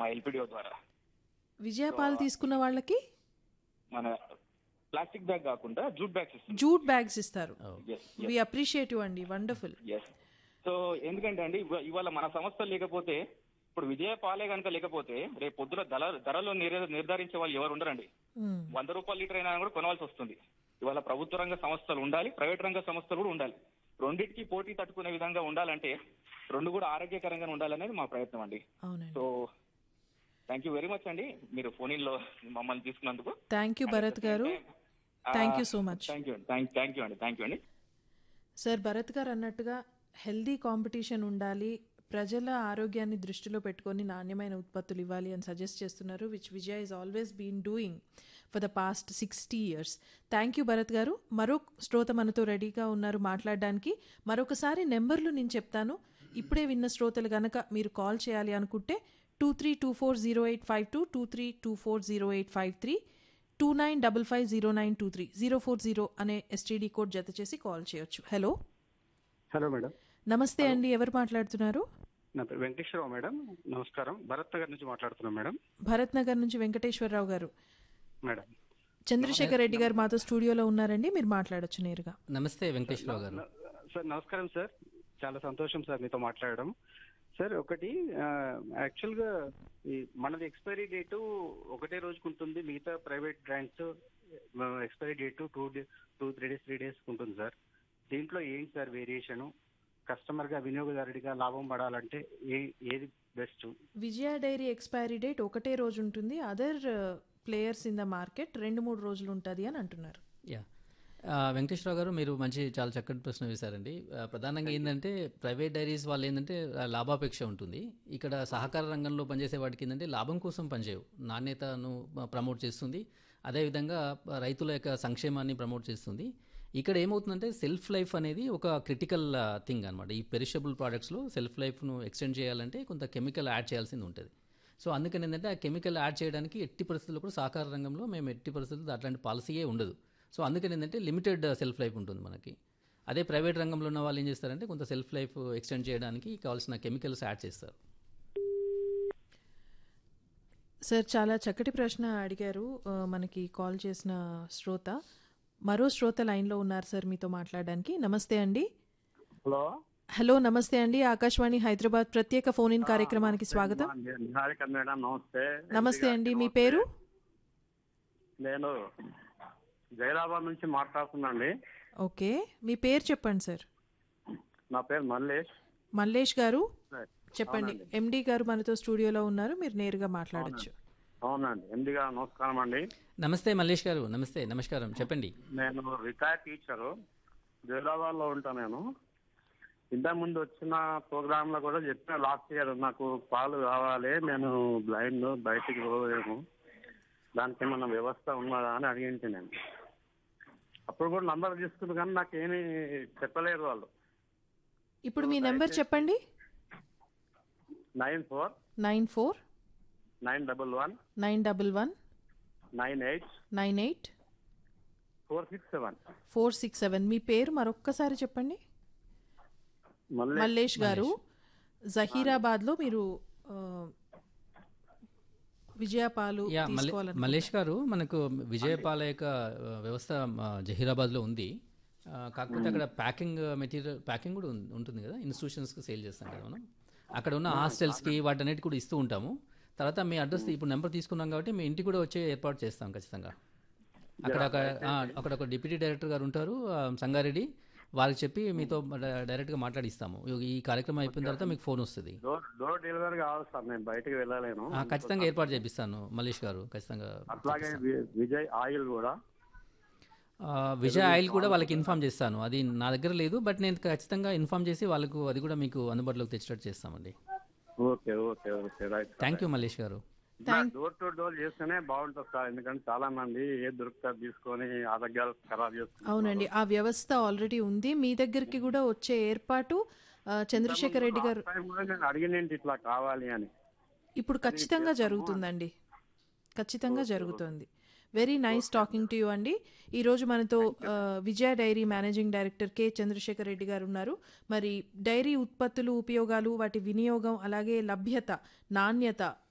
మా ఎల్పిడిఓ ద్వారా విజయ పాలు తీసుకున్న వాళ్ళకి మన ప్లాస్టిక్ బ్యాగ్ కాకుండా జూట్ బ్యాగ్స్ ఇస్తుంది జూట్ బ్యాగ్స్ ఇస్తారు ఎస్ వి అప్రిషియేటివ్ అండి వండర్ఫుల్ ఎస్ సో ఎందుకంటే అండి ఇవ- ఇవాళ మన సంస్థ లేకపోతే ఇప్పుడు విజయ పాలే కనుక లేకపోతే రేపు పొద్దున ధర ధరలు నిర్- నిర్ధారించే వాళ్ళు ఎవరు ఉండరండి వంద రూపాయల లీటర్ అయినా కూడా కొనవలసి వస్తుంది ఇవాళ ప్రభుత్వ రంగ సంస్థలు ఉండాలి ప్రైవేట్ రంగ సంస్థలు కూడా ఉండాలి రెండింటికి పోటీ తట్టుకునే విధంగా ఉండాలంటే రెండు కూడా ఆరోగ్యకరంగా ఉండాలనేది మా ప్రయత్నం అండి అవునండి so thank you very much అండి మీరు ఫోన్ లో మమ్మల్ని తీసుకున్నందుకు thank you Bharat garu thank you so much thank you అండి థ్యాంక్ యూ అండి థ్యాంక్ యూ అండి సార్ భరత్ గారు అన్నట్టుగా హెల్దీ కాంపిటీషన్ ఉండాలి ప్రజల ఆరోగ్యాన్ని దృష్టిలో పెట్టుకొని నాణ్యమైన ఉత్పత్తులు ఇవ్వాలి అని సజెస్ట్ చేస్తున్నారు which Vijay is always been doing for the past sixty years thank you Bharat garu మరో శ్రోత మనతో రెడీగా ఉన్నారు మాట్లాడడానికి మరొకసారి నెంబర్లు నేను చెప్తాను ఇప్పుడే విన్న శ్రోతలు గనక మీరు కాల్ చేయాలి అనుకుంటే two three two four zero eight five two two three two four zero eight five three two nine double five zero nine two three zero four zero అనే ఎస్టీడీ కోడ్ జత చేసి కాల్ చేయొచ్చు hello hello madam నమస్తే అండి ఎవరు మాట్లాడుతున్నారు నా పేరు వెంకటేశ్వరరావు మేడం నమస్కారం భరత్ నగర్ నుంచి మాట్లాడుతున్నాం మేడం భరత్ నగర్ నుంచి వెంకటేశ్వరరావు గారు మేడం చంద్రశేఖర్ రెడ్డి గారు మాతో స్టూడియోలో ఉన్నారండి మీరు మాట్లాడొచ్చు నేరుగా నమస్తే వెంకటేశ్వరరావు గారు సార్ నమస్కారం సార్ చాలా సంతోషం సార్ మీతో మాట్లాడడం సార్ ఒకటి ఆ, యాక్చువల్గా ఈ మనది ఎక్స్పైరీ డేటు ఒకటే రోజుకు ఉంటుంది మిగతా private brands expiry date two day two three days three days ఉంటుంది సార్ దీంట్లో ఏంటి సార్ వేరియేషను కస్టమర్గా వినియోగదారుడిగా లాభం పడాలంటే ఏ ఏది best Vijaya dairy expiry date ఒకటే రోజు ఉంటుంది other players in the market రెండు మూడు రోజులు ఉంటుంది అని అంటున్నారు యా ఆ, వెంకటేశ్వరరావు గారు మీరు మంచి చాలా చక్కటి ప్రశ్న వేశారండి ఆ, ప్రధానంగా ఏంటంటే ప్రైవేట్ డైరీస్ వాళ్ళు ఏంటంటే ఆ, లాభాపేక్ష ఉంటుంది ఇక్కడ సహకార రంగంలో పనిచేసే వాటికి ఏంటంటే లాభం కోసం పనిచేయవు నాణ్యతను ఆ, ప్రమోట్ చేస్తుంది అదేవిధంగా ఆ, రైతుల యొక్క సంక్షేమాన్ని ప్రమోట్ చేస్తుంది ఇక్కడ ఏమవుతుందంటే సెల్ఫ్ లైఫ్ అనేది ఒక క్రిటికల్ థింగ్ అనమాట ఈ పెరిషబుల్ ప్రోడక్ట్స్లో సెల్ఫ్ లైఫ్ను ఎక్స్టెండ్ చేయాలంటే కొంత కెమికల్ యాడ్ చేయాల్సింది ఉంటుంది సో అందుకని ఏంటంటే ఆ కెమికల్ యాడ్ చేయడానికి ఎట్టి పరిస్థితుల్లో కూడా సహకార రంగంలో మేము ఎట్టి పరిస్థితుల్లో అట్లాంటి పాలసీయే ఉండదు సో అందుకని ఏంటంటే లిమిటెడ్ సెల్ఫ్ లైఫ్ ఉంటుంది మనకి అదే ప్రైవేట్ రంగంలో ఉన్న వాళ్ళు ఏం చేస్తారంటే కొంత సెల్ఫ్ లైఫ్ ఎక్స్టెండ్ చేయడానికి కావాల్సిన కెమికల్స్ యాడ్ చేస్తారు సార్ చాలా చక్కటి ప్రశ్న అడిగారు ఆ, మనకి కాల్ చేసిన శ్రోత మరో శ్రోత లైన్లో ఉన్నారు సార్ మీతో మాట్లాడడానికి నమస్తే అండి హలో హలో నమస్తే అండి ఆకాశవాణి హైదరాబాద్ ప్రత్యేక ఫోన్ ఇన్ కార్యక్రమానికి స్వాగతం నిహారిక మేడం నమస్తే నమస్తే అండి మీ పేరు నేను జైరాబాద్ నుంచి మాట్లాడుతున్నాండి ఓకే మీ పేరు చెప్పండి సార్ నా పేరు మల్లేష్ మల్లేష్ గారు చెప్పండి ఎండి గారు మనతో స్టూడియోలో ఉన్నారు మీరు నేరుగా మాట్లాడొచ్చు అవునండి ఎండి గారు నమస్కారం అండి నమస్తే మల్లేష్ గారు నమస్తే నమస్కారం చెప్పండి నేను రిటైర్ టీచరు జైరాబాద్ లో ఉంటాను నేను ఇంతకు ముందు వచ్చిన ప్రోగ్రామ్ లో కూడా చెప్పిన లాస్ట్ ఇయర్ నాకు పాలు కావాలి నేను బ్లైండ్ బయటికి పోలేము దానికి ఏమన్నా వ్యవస్థ ఉన్నదా అని అడిగింటి నేను అప్పుడు కూడా నంబర్ తీసుకుంది కానీ నాకు ఏమీ చెప్పలేరు వాళ్ళు ఇప్పుడు మీ నెంబర్ చెప్పండి nine four nine four nine double one nine double one nine eight nine eight four six seven four six seven మీ పేరు మరొక్కసారి చెప్పండి మళ్ళీ మల్లేష్ గారు జహీరాబాద్లో మీరు ఆ, విజయపాలు యా మల్లే- తీసుకోవాలని మల్లేష్ గారు మనకు విజయపాల యొక్క ఆ, వ్యవస్థ ఆ, జహీరాబాద్లో ఉంది ఆ, కాకపోతే అక్కడ ప్యాకింగ్ మెటీరియల్ ప్యాకింగ్ కూడా ఉం- ఉంటుంది కదా ఇన్స్టిట్యూషన్స్కి సేల్ చేస్తాం కదా మనం అక్కడ ఉన్న హాస్టల్స్కి వాటన్నిటి కూడా ఇస్తూ ఉంటాము తర్వాత మీ అడ్రస్ ఇప్పుడు నెంబర్ తీసుకున్నాం కాబట్టి మీ ఇంటికి కూడా వచ్చే ఏర్పాటు చేస్తాం ఖచ్చితంగా అక్కడ ఒక ఆ, అక్కడ ఒక డిప్యూటీ డైరెక్టర్ గారు ఉంటారు ఆ, సంగారెడ్డి వారికి చెప్పి మీతో డ- డైరెక్ట్గా మాట్లాడిస్తాము ఈ కార్యక్రమం అయిపోయిన తర్వాత మీకు ఫోన్ వస్తుంది డోర్ డోర్ డెలివరీ కావాలి సార్ నేను బయటికి వెళ్ళలేను ఆ, ఖచ్చితంగా ఏర్పాటు చేపిస్తాను మల్లేష్ గారు ఖచ్చితంగా అట్లాగే వి- విజయ్ ఆయిల్ కూడా ఆ, విజయ్ ఆయిల్ కూడా వాళ్ళకి ఇన్ఫామ్ చేస్తాను అది నా దగ్గర లేదు బట్ నేను ఖచ్చితంగా ఇన్ఫామ్ చేసి వాళ్ళకు అది కూడా మీకు అందుబాటులోకి తెచ్చేటట్టు చేస్తామండి okay okay okay right thank you Mallesh garu door to door చేస్తేనే బాగుంటుంది సార్ ఎందుకంటే చాలా మంది ఏ దొరుకుతారు తీసుకొని ఆరోగ్యాలు ఖరాబ్ చేస్తున్నారు అవునండి ఆ వ్యవస్థ ఆల్రెడీ ఉంది మీ దగ్గరికి కూడా వచ్చే ఏర్పాటు ఆ, చంద్రశేఖర్ రెడ్డి గారు Last time కూడా నేను అడిగినేంటి ఇట్లా కావాలి అని ఇప్పుడు ఖచ్చితంగా జరుగుతుందండి ఖచ్చితంగా జరుగుతుంది very nice talking to you అండి ఈరోజు మనతో ఆ, Vijaya dairy managing director K Chandrashekar Reddy garu ఉన్నారు మరి డైరీ ఉత్పత్తులు ఉపయోగాలు వాటి వినియోగం అలాగే లభ్యత నాణ్యత